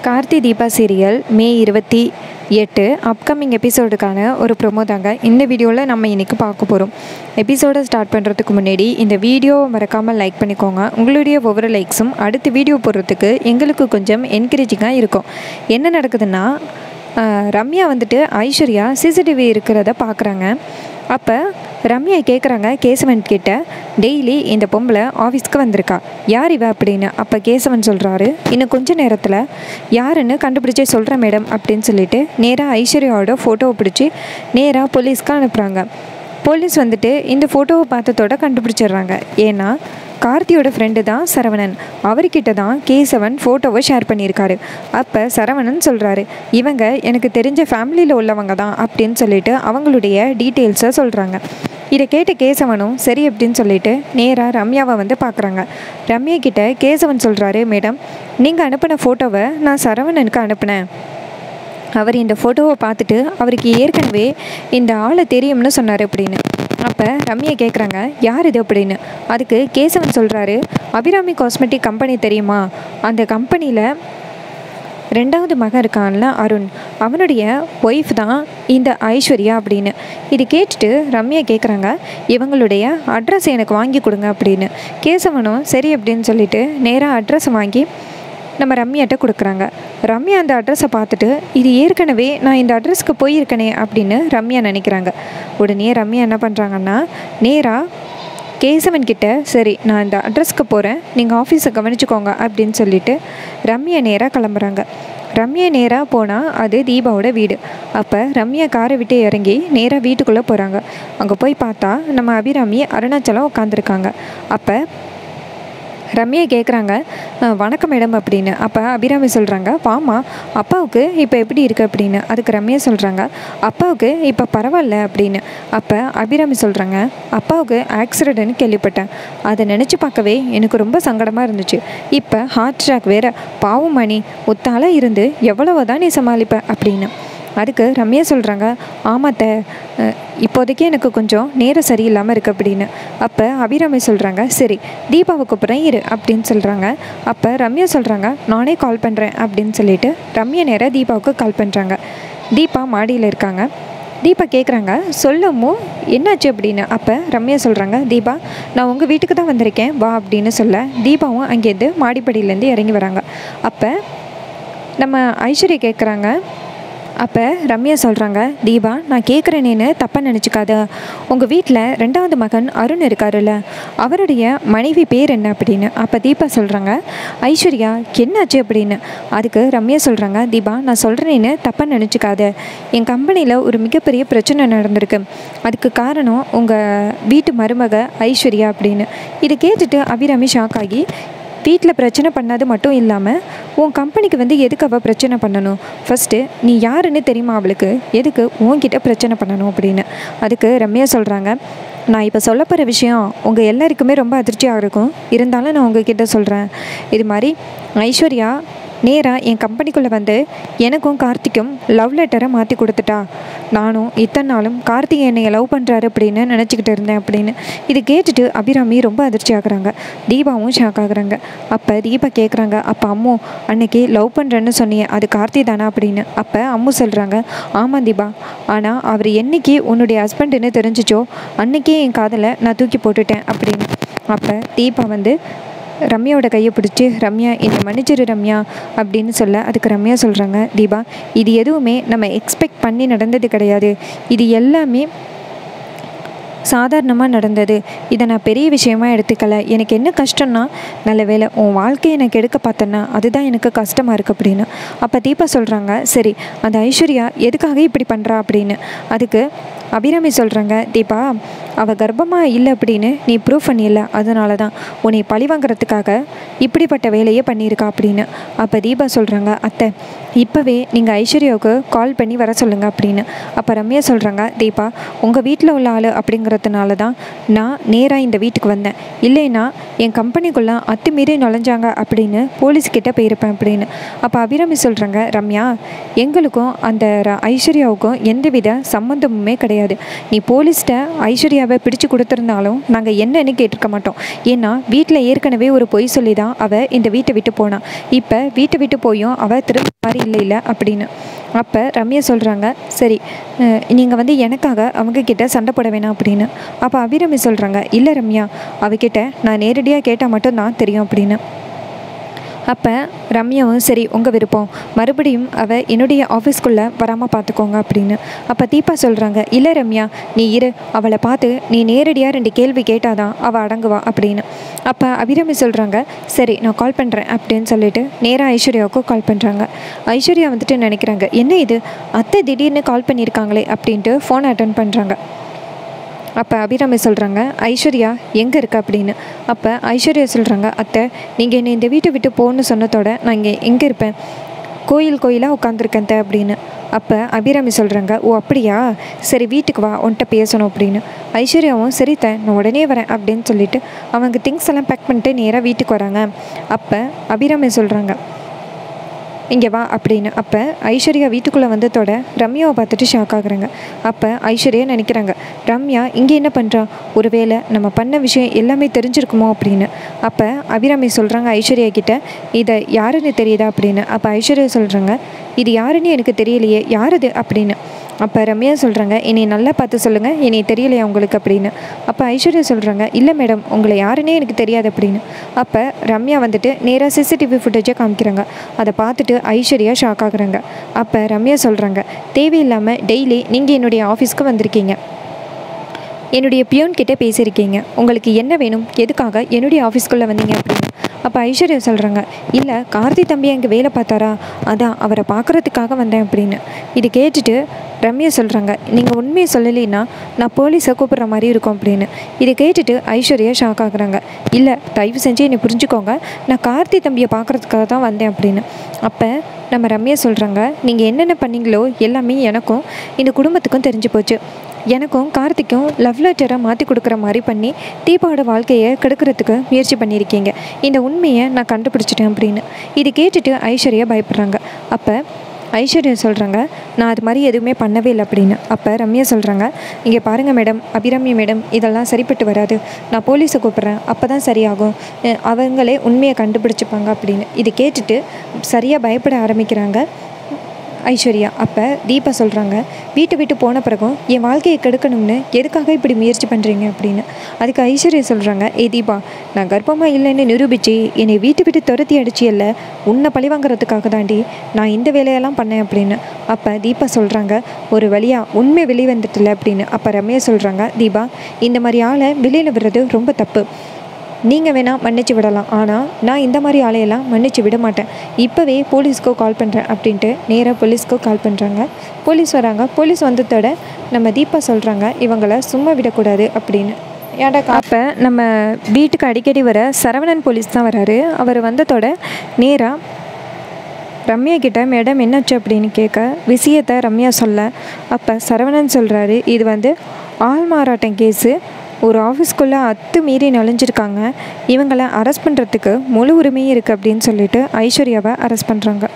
Karthi Deepa serial மே இருபத்தி எட்டு upcoming எபிசோடுக்கான ஒரு ப்ரொமோ தாங்க இந்த வீடியோவில் நம்ம இன்றைக்கி பார்க்க போகிறோம் எபிசோடை ஸ்டார்ட் பண்ணுறதுக்கு முன்னாடி இந்த வீடியோவை மறக்காமல் லைக் பண்ணிக்கோங்க உங்களுடைய ஒவ்வொரு லைக்ஸும் அடுத்த வீடியோ போடுறதுக்கு எங்களுக்கு கொஞ்சம் என்கரேஜிங்காக இருக்கும் என்ன நடக்குதுன்னா ஆஹ், ரம்யா வந்துட்டு ஐஸ்வர்யா சிசிடிவி இருக்கிறத பார்க்குறாங்க அப்போ ரம்யா கேட்குறாங்க கேசவன் கிட்ட டெய்லி இந்த பொம்பளை ஆஃபீஸ்க்கு வந்திருக்கா யார் இவ அப்படின்னு அப்போ கேசவன் சொல்கிறாரு இன்னும் கொஞ்ச நேரத்தில் யாருன்னு கண்டுபிடிச்சே சொல்கிறேன் மேடம் அப்படின்னு சொல்லிட்டு நேராக ஐஸ்வர்யாவோட ஃபோட்டோவை பிடிச்சி நேராக போலீஸ்க்கு அனுப்புகிறாங்க போலீஸ் வந்துட்டு இந்த ஃபோட்டோவை பார்த்ததோட கண்டுபிடிச்சிடுறாங்க ஏன்னா கார்த்தியோட ஃப்ரெண்டு தான் சரவணன் அவர்கிட்ட தான் கேசவன் ஃபோட்டோவை ஷேர் பண்ணியிருக்காரு அப்போ சரவணன் சொல்கிறாரு இவங்க எனக்கு தெரிஞ்ச ஃபேமிலியில் உள்ளவங்க தான் அப்படின்னு சொல்லிட்டு அவங்களுடைய டீட்டெயில்ஸை சொல்கிறாங்க இதை கேட்ட கேசவனும் சரி அப்படின்னு சொல்லிட்டு நேராக ரம்யாவை வந்து பார்க்குறாங்க ரம்யா கிட்ட கேசவன் சொல்கிறாரு மேடம் நீங்கள் அனுப்பின ஃபோட்டோவை நான் சரவணனுக்கு அனுப்பினேன் அவர் இந்த ஃபோட்டோவை பார்த்துட்டு அவருக்கு ஏற்கனவே இந்த ஆளை தெரியும்னு சொன்னார் அப்படின்னு அப்போ ரம்யா கேட்குறாங்க யார் இது அப்படின்னு அதுக்கு கேசவன் சொல்கிறாரு அபிராமி காஸ்மெட்டிக் கம்பெனி தெரியுமா அந்த கம்பெனியில் ரெண்டாவது மகன் இருக்கான்ல அருண் அவனுடைய ஒய்ஃப் தான் இந்த ஐஸ்வர்யா அப்படின்னு இது கேட்டுட்டு ரம்யா கேட்குறாங்க இவங்களுடைய அட்ரஸ் எனக்கு வாங்கி கொடுங்க அப்படின்னு கேசவனும் சரி அப்படின்னு சொல்லிட்டு நேராக அட்ரஸ் வாங்கி நம்ம ரம்யாட்ட கொடுக்குறாங்க ரம்யா அந்த அட்ரஸை பார்த்துட்டு இது ஏற்கனவே நான் இந்த அட்ரஸ்க்கு போயிருக்கனே அப்படின்னு ரம்யா நினைக்கிறாங்க உடனே ரம்யா என்ன பண்ணுறாங்கன்னா நேராக கேசவன் கிட்ட சரி நான் இந்த அட்ரஸ்க்கு போகிறேன் நீங்கள் ஆஃபீஸை கவனிச்சுக்கோங்க அப்படின்னு சொல்லிட்டு ரம்யா நேராக கிளம்புறாங்க ரம்யா நேராக போனால் அது தீபாவோட வீடு அப்போ ரம்யா காரை விட்டு இறங்கி நேராக வீட்டுக்குள்ளே போகிறாங்க அங்கே போய் பார்த்தா நம்ம அபிராமி அருணாச்சலம் உட்காந்துருக்காங்க அப்போ ரம்யா கேட்குறாங்க வணக்கம் மேடம் அப்படின்னு அப்போ அபிராமி சொல்கிறாங்க வாமா அப்பாவுக்கு இப்போ எப்படி இருக்குது அப்படின்னு அதுக்கு ரம்யா சொல்கிறாங்க அப்பாவுக்கு இப்போ பரவாயில்ல அப்படின்னு அப்போ அபிராமி சொல்கிறாங்க அப்பாவுக்கு ஆக்சிடென்ட்னு கேள்விப்பட்டேன் அதை நினச்சி பார்க்கவே எனக்கு ரொம்ப சங்கடமாக இருந்துச்சு இப்போ ஹார்ட் அட்டாக் வேறு பாவம் மணி ஒத்தால இருந்து எவ்வளவு தான் நீ சமாளிப்ப அப்படின்னு அதுக்கு ரம்யா சொல்கிறாங்க ஆமாத்த அஹ், இப்போதைக்கு எனக்கு கொஞ்சம் நேரம் சரியில்லாமல் இருக்குது அப்படின்னு அப்போ அபிராமி சொல்கிறாங்க சரி தீபாவை கூப்பிட்றேன் இரு அப்படின்னு சொல்கிறாங்க அப்போ ரம்யா சொல்கிறாங்க நானே கால் பண்ணுறேன் அப்படின்னு சொல்லிட்டு ரம்யா நேராக தீபாவுக்கு கால் பண்ணுறாங்க தீபா மாடியில் இருக்காங்க தீபா கேட்குறாங்க சொல்லமோ என்னாச்சு அப்படின்னு அப்போ ரம்யா சொல்கிறாங்க தீபா நான் உங்கள் வீட்டுக்கு தான் வந்திருக்கேன் வா அப்படின்னு சொல்ல தீபாவும் அங்கேருந்து மாடிப்படியிலேருந்து இறங்கி வராங்க அப்போ நம்ம ஐஸ்வர்யா கேட்குறாங்க அப்போ ரம்யா சொல்கிறாங்க தீபா நான் கேட்குறேனேன்னு தப்பாக நினச்சிக்காத உங்கள் வீட்டில் ரெண்டாவது மகன் அருண் இருக்காருல்ல அவருடைய மனைவி பேர் என்ன அப்படின்னு அப்போ தீபா சொல்கிறாங்க ஐஸ்வர்யா என்னாச்சு அப்படின்னு அதுக்கு ரம்யா சொல்கிறாங்க தீபா நான் சொல்கிறேன்னு தப்பாக நினச்சிக்காத என் கம்பெனியில் ஒரு மிகப்பெரிய பிரச்சனை நடந்திருக்கு அதுக்கு காரணம் உங்கள் வீட்டு மருமக ஐஸ்வர்யா அப்படின்னு இதை கேட்டுட்டு அபிராமி ஷாக் ஆகி வீட்டில் பிரச்சனை பண்ணது மட்டும் இல்லாமல் உன் கம்பெனிக்கு வந்து எதுக்கு அவள் பிரச்சனை பண்ணணும் ஃபஸ்ட்டு நீ யாருன்னு தெரியுமா அவளுக்கு எதுக்கு உன்கிட்ட பிரச்சனை பண்ணணும் அப்படின்னு அதுக்கு ரம்யா சொல்கிறாங்க நான் இப்போ சொல்ல போகிற விஷயம் உங்கள் எல்லாருக்குமே ரொம்ப அதிர்ச்சியாக இருக்கும் இருந்தாலும் நான் உங்ககிட்ட சொல்கிறேன் இது மாதிரி ஐஸ்வர்யா நேராக என் கம்பெனிக்குள்ளே வந்து எனக்கும் கார்த்திக்கும் லவ் லெட்டரை மாற்றி கொடுத்துட்டா நானும் இத்தனை நாளும் கார்த்திக் என்னை லவ் பண்ணுறாரு அப்படின்னு நினச்சிக்கிட்டு இருந்தேன் அப்படின்னு இது கேட்டுட்டு அபிராமி ரொம்ப அதிர்ச்சி ஆகுறாங்க தீபாவும் ஷாக் ஆகுறாங்க அப்போ தீபா கேட்குறாங்க அப்போ அம்மு அன்னைக்கு லவ் பண்ணுறேன்னு சொன்னியே அது கார்த்தி தானா அப்படின்னு அப்போ அம்மு சொல்கிறாங்க ஆமாம் தீபா ஆனால் அவர் என்னைக்கு உன்னுடைய ஹஸ்பண்டுன்னு தெரிஞ்சிச்சோ அன்னைக்கே என் காதலை நான் தூக்கி போட்டுட்டேன் அப்படின்னு அப்போ தீபா வந்து ரம்யாவோட கையை பிடிச்சி ரம்யா என்னை மன்னிச்சிரு ரம்யா அப்படின்னு சொல்ல அதுக்கு ரம்யா சொல்கிறாங்க தீபா இது எதுவுமே நம்ம எக்ஸ்பெக்ட் பண்ணி நடந்தது கிடையாது இது எல்லாமே சாதாரணமாக நடந்தது இதை நான் பெரிய விஷயமா எடுத்துக்கல எனக்கு என்ன கஷ்டம்னா நல்ல வேளை உன் வாழ்க்கையை எனக்கு எடுக்க பார்த்தேன்னா அதுதான் எனக்கு கஷ்டமாக இருக்குது அப்படின்னு அப்போ தீபா சொல்கிறாங்க சரி அந்த ஐஸ்வர்யா எதுக்காக இப்படி பண்ணுறா அப்படின்னு அதுக்கு அபிராமி சொல்கிறாங்க தீபா அவள் கர்ப்பமாக இல்லை அப்படின்னு நீ ப்ரூவ் பண்ணியில்ல அதனால தான் உன்னை பழி வாங்குறதுக்காக இப்படிப்பட்ட வேலையை பண்ணியிருக்கா அப்படின்னு அப்போ தீபா சொல்கிறாங்க அத்தை இப்போவே நீங்கள் ஐஸ்வர்யாவுக்கு கால் பண்ணி வர சொல்லுங்கள் அப்படின்னு அப்போ ரம்யா சொல்கிறாங்க தீபா உங்கள் வீட்டில் உள்ள ஆள் அப்படிங்கிறத இருக்கிறதுனால தான் நான் நேராக இந்த வீட்டுக்கு வந்தேன் இல்லைன்னா என் கம்பெனிக்குள்ளே அத்துமீறி நுழைஞ்சாங்க அப்படின்னு போலீஸ்கிட்ட போயிருப்பேன் அப்படின்னு அப்போ அபிராமி சொல்கிறாங்க ரம்யா எங்களுக்கும் அந்த ர- ஐஸ்வர்யாவுக்கும் எந்தவித சம்மந்தமுமே கிடையாது நீ போலீஸ்கிட்ட ஐஸ்வர்யாவை பிடிச்சு கொடுத்துருந்தாலும் நாங்கள் என்னன்னு கேட்டிருக்க மாட்டோம் ஏன்னா வீட்டில் ஏற்கனவே ஒரு பொய் சொல்லி தான் அவள் இந்த வீட்டை விட்டு போனான் இப்போ வீட்டை விட்டு போயும் அவள் திரும்ப மாதிரி இல்லை இல்லை அப்படின்னு அப்போ ரம்யா சொல்கிறாங்க சரி நீங்கள் வந்து எனக்காக அவங்க கிட்ட சண்டை போட வேணாம் அப்படின்னு அப்போ அபிராமி சொல்கிறாங்க இல்லை ரம்யா அவகிட்ட நான் நேரடியாக கேட்டால் மட்டும்தான் தெரியும் அப்படின்னு அப்போ ரம்யாவும் சரி உங்கள் விருப்பம் மறுபடியும் அவள் என்னுடைய ஆஃபீஸ்க்குள்ளே வராமல் பார்த்துக்கோங்க அப்படின்னு அப்போ தீபா சொல்கிறாங்க இல்லை ரம்யா நீ இரு அவளை பார்த்து நீ நேரடியாக ரெண்டு கேள்வி கேட்டாதான் அவள் அடங்குவா அப்படின்னு அப்போ அபிராமி சொல்கிறாங்க சரி நான் கால் பண்ணுறேன் அப்படின்னு சொல்லிட்டு நேராக ஐஸ்வர்யாவுக்கும் கால் பண்ணுறாங்க ஐஸ்வர்யா வந்துட்டு நினைக்கிறாங்க என்ன இது அத்தை திடீர்னு கால் பண்ணியிருக்காங்களே அப்படின்ட்டு ஃபோன் அட்டன் பண்ணுறாங்க அப்போ அபிராமி சொல்கிறாங்க ஐஸ்வர்யா எங்கே இருக்க அப்படின்னு அப்போ ஐஸ்வர்யா சொல்கிறாங்க அத்தை நீங்கள் என்னை இந்த வீட்டை விட்டு போகணும்னு சொன்னதோட நான் இங்கே எங்கே இருப்பேன் கோயில் கோயிலாக உட்காந்துருக்கேன் த அப்படின்னு அப்போ அபிராமி சொல்கிறாங்க ஓ அப்படியா சரி வீட்டுக்கு வா உன்கிட்ட பேசணும் அப்படின்னு ஐஸ்வர்யாவும் சரி த நான் உடனே வரேன் அப்படின்னு சொல்லிட்டு அவங்க திங்ஸ் எல்லாம் பேக் பண்ணிட்டு நேராக வீட்டுக்கு வராங்க அப்போ அபிராமி சொல்கிறாங்க இங்கே வா அப்படின்னு அப்போ ஐஸ்வர்யா வீட்டுக்குள்ளே வந்ததோட ரம்யாவை பார்த்துட்டு ஷாக் ஆகுறாங்க அப்போ ஐஸ்வர்யா நினைக்கிறாங்க ரம்யா இங்கே என்ன பண்ணுறா ஒருவேளை நம்ம பண்ண விஷயம் எல்லாமே தெரிஞ்சிருக்குமோ அப்படின்னு அப்போ அபிராமி சொல்கிறாங்க ஐஸ்வர்யா கிட்ட இதை யாருன்னு தெரியுதா அப்படின்னு அப்போ ஐஸ்வர்யா சொல்கிறாங்க இது யாருன்னு எனக்கு தெரியலையே யார் அது அப்படின்னு அப்போ ரம்யா சொல்கிறாங்க என்னை நல்லா பார்த்து சொல்லுங்கள் என்னை தெரியலையா உங்களுக்கு அப்படின்னு அப்போ ஐஸ்வர்யா சொல்கிறாங்க இல்லை மேடம் உங்களை யாருன்னே எனக்கு தெரியாது அப்படின்னு அப்போ ரம்யா வந்துட்டு நேராக சிசிடிவி ஃபுட்டேஜை காமிக்கிறாங்க அதை பார்த்துட்டு ஐஸ்வர்யா ஷாக் ஆகுறாங்க அப்போ ரம்யா சொல்கிறாங்க தேவையில்லாமல் டெய்லி நீங்கள் என்னுடைய ஆஃபீஸ்க்கு வந்திருக்கீங்க என்னுடைய பியூன் கிட்ட பேசியிருக்கீங்க உங்களுக்கு என்ன வேணும் எதுக்காக என்னுடைய ஆஃபீஸ்க்குள்ளே வந்தீங்க அப்படின்னு அப்போ ஐஸ்வர்யா சொல்கிறாங்க இல்லை கார்த்தி தம்பி அங்கே வேலை பார்த்தாரா அதான் அவரை பார்க்குறதுக்காக வந்தேன் அப்படின்னு இது கேட்டுட்டு ரம்யா சொல்கிறாங்க நீங்கள் உண்மையை சொல்லலைன்னா நான் போலீஸை கூப்பிட்ற மாதிரி இருக்கும் அப்படின்னு இதை கேட்டுட்டு ஐஸ்வர்யா ஷாக் ஆகுறாங்க இல்லை தயவு செஞ்சு என்னை புரிஞ்சுக்கோங்க நான் கார்த்தி தம்பியை பார்க்குறதுக்காக தான் வந்தேன் அப்படின்னு அப்போ நம்ம ரம்யா சொல்கிறாங்க நீங்கள் என்னென்ன பண்ணீங்களோ எல்லாமே எனக்கும் இந்த குடும்பத்துக்கும் தெரிஞ்சு போச்சு எனக்கும் கார்த்திக்கும் லவ் லெட்டரை மாற்றி கொடுக்குற மாதிரி பண்ணி தீபாவோட வாழ்க்கையை கெடுக்கிறதுக்கு முயற்சி பண்ணியிருக்கீங்க இந்த உண்மையை நான் கண்டுபிடிச்சிட்டேன் அப்படின்னு இது கேட்டுட்டு ஐஸ்வர்யா பயப்படுறாங்க அப்போ ஐஸ்வர்யா சொல்கிறாங்க நான் அது மாதிரி எதுவுமே பண்ணவே இல்லை அப்படின்னு அப்போ ரம்யா சொல்கிறாங்க இங்கே பாருங்கள் மேடம் அபிரம்யா மேடம் இதெல்லாம் சரிப்பட்டு வராது நான் போலீஸை கூப்பிட்றேன் அப்போ தான் சரியாகும் அஹ் அவங்களே உண்மையை கண்டுபிடிச்சிப்பாங்க அப்படின்னு இது கேட்டுட்டு சரியாக பயப்பட ஆரம்பிக்கிறாங்க ஐஸ்வர்யா அப்போ தீபா சொல்கிறாங்க வீட்டை விட்டு போன பிறகும் என் வாழ்க்கையை கெடுக்கணும்னு எதுக்காக இப்படி முயற்சி பண்ணுறீங்க அப்படின்னு அதுக்கு ஐஸ்வர்யா சொல்கிறாங்க ஏ தீபா நான் கர்ப்பமாக இல்லைன்னு நிரூபித்து என்னை வீட்டை விட்டு துரத்தி அடிச்சியல்ல உன்னை பழி வாங்குறதுக்காக தாண்டி நான் இந்த வேலையெல்லாம் பண்ணேன் அப்படின்னு அப்போ தீபா சொல்கிறாங்க ஒரு வழியாக உண்மை வெளியே வந்துட்டுல அப்படின்னு அப்போ ரம்யா சொல்கிறாங்க தீபா இந்த மாதிரி ஆளை வெளியில் விடுறது ரொம்ப தப்பு நீங்கள் வேணால் மன்னிச்சு விடலாம் ஆனால் நான் இந்த மாதிரி ஆளையெல்லாம் மன்னிச்சு விட மாட்டேன் இப்போவே போலீஸ்க்கோ கால் பண்ணுறேன் அப்படின்ட்டு நேராக போலீஸ்க்கோ கால் பண்ணுறாங்க போலீஸ் வராங்க போலீஸ் வந்ததோட நம்ம தீபா சொல்கிறாங்க இவங்கள சும்மா விடக்கூடாது அப்படின்னு ஏன்டா அப்போ நம்ம வீட்டுக்கு அடிக்கடி வர சரவணன் போலீஸ் தான் வராரு அவர் வந்ததோட நேராக ரம்யா கிட்ட மேடம் என்னாச்சு அப்படின்னு கேட்க விஷயத்தை ரம்யா சொல்ல அப்போ சரவணன் சொல்கிறாரு இது வந்து ஆள் மாறாட்டம் கேஸு ஒரு ஆஃபீஸ்க்குள்ளே அத்து மீறி நுழைஞ்சிருக்காங்க இவங்களை அரெஸ்ட் பண்ணுறதுக்கு முழு உரிமையும் இருக்குது அப்படின்னு சொல்லிட்டு ஐஸ்வர்யாவை அரெஸ்ட் பண்ணுறாங்க